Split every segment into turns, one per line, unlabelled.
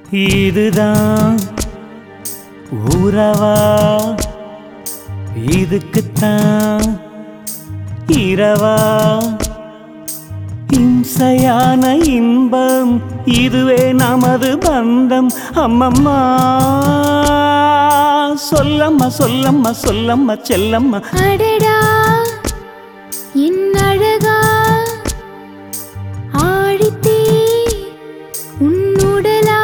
இதுதான் உறவா இதுக்குத்தான் இரவா இம்சையான இன்பம் இதுவே நமது பந்தம் அம்மம்மா சொல்லம்மா சொல்லம்மா சொல்லம்மா செல்லம்மா
அடடா என் அழகா ஆழித்தே உன்னுடலா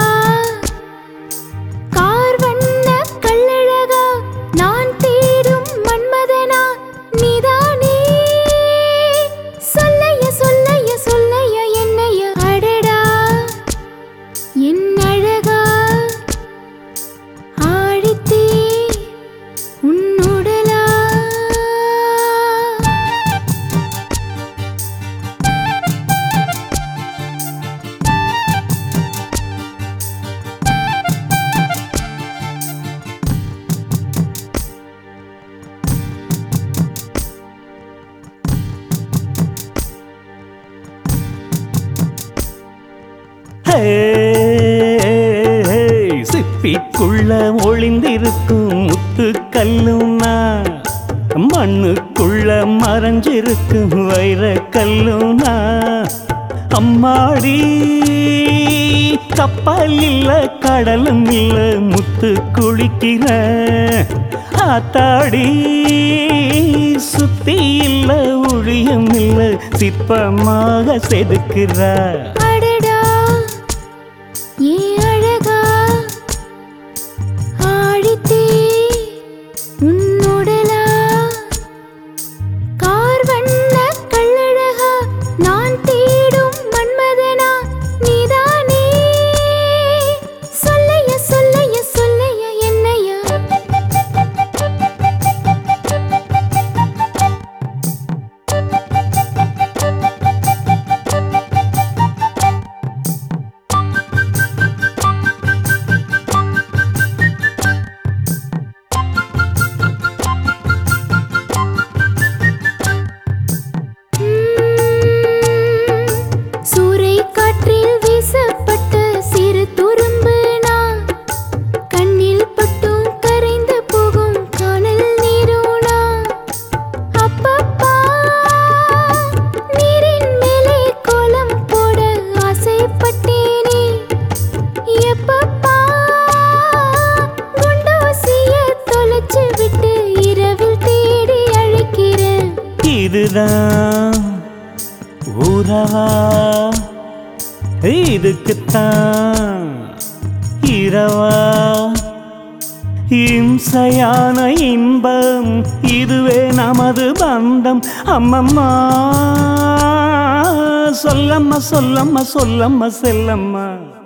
கார் வண்ண கள்ளழகா நான் தேடும் மன்மதனா நீதானே சொல்லைய சொல்லைய சொல்லைய என்னைய அடடா என் அழகா ஆழித்தே உன்னுடலா
ஹே, சிப்பிக்குள்ள ஒளிந்திருக்கும் முத்து கல்லும்னா மண்ணுக்குள்ள மறைஞ்சிருக்கும் வைர கல்லும்னா அம்மாடி கப்பல் இல்ல கடலும் இல்ல முத்து குளிக்கிற ஆத்தாடி சுத்தி இல்ல ஒழியும் இல்ல சிற்பமாக செதுக்கிறார்
அடடா ஏன் அழகா ஆழித்தே உன்னுடலா கார் வண்ண கள்ளழகா நான் தேடும் மன்மதனா நீதானே சொல்லைய சொல்லைய சொல்லைய என்னைய சூறை காற்றில் வீசப்பட்ட சிறு துரும்பு நான் கண்ணில் பட்டும் கரைந்து போகும் காணல் நீரோனா அப்பப்பா நீரின் மேலே கோலம் போட ஆசைப்பட்டேனே எப்பப்பா குண்டூசிய தொலைச்சு விட்டு இரவில் தேடி அழைக்கிறேன்
இதுதான் உறவா இதுக்குத்தான் இரவா இம்சையான இன்பம் இதுவே நமது பந்தம் அம்மம்மா சொல்லம்மா சொல்லம்மா சொல்லம்மா செல்லம்மா